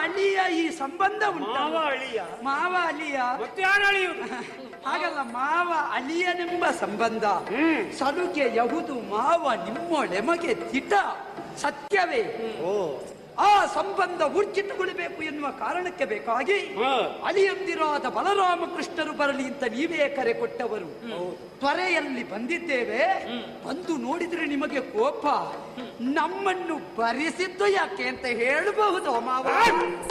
ಅಳಿಯ ಈ ಸಂಬಂಧ ಉಂಟು ಮಾವ ಅಳಿಯ ಮಾವ ಅಳಿಯ ಮತ್ತೆ ಯಾರು ಅಳಿಯುದು ಹಾಗಲ್ಲ ಮಾವ ಅಳಿಯನೆಂಬ ಸಂಬಂಧ ಸಲುಗೆ ಯಹುದು ಮಾವ ನಿಮ್ಮೊಳೆಮಗೆ ದಿಟ ಸತ್ಯವೇ ಓ ಆ ಸಂಬಂಧ ಊರ್ಜಿತಗೊಳ್ಳಬೇಕು ಎನ್ನುವ ಕಾರಣಕ್ಕೆ ಬೇಕಾಗಿ ಹ. ಅಳಿಯಂದಿರಾದ ಬಲರಾಮಕೃಷ್ಣರು ಬರಲಿ ಅಂತ ನೀವೇ ಕರೆ ಕೊಟ್ಟವರು ತ್ವರೆಯಲ್ಲಿ ಬಂದಿದ್ದೇವೆ ಬಂದು ನೋಡಿದ್ರೆ ನಿಮಗೆ ಕೋಪ ನಮ್ಮನ್ನು ಬರಿಸಿದ್ದು ಯಾಕೆ ಅಂತ ಹೇಳಬಹುದು ಮಾವ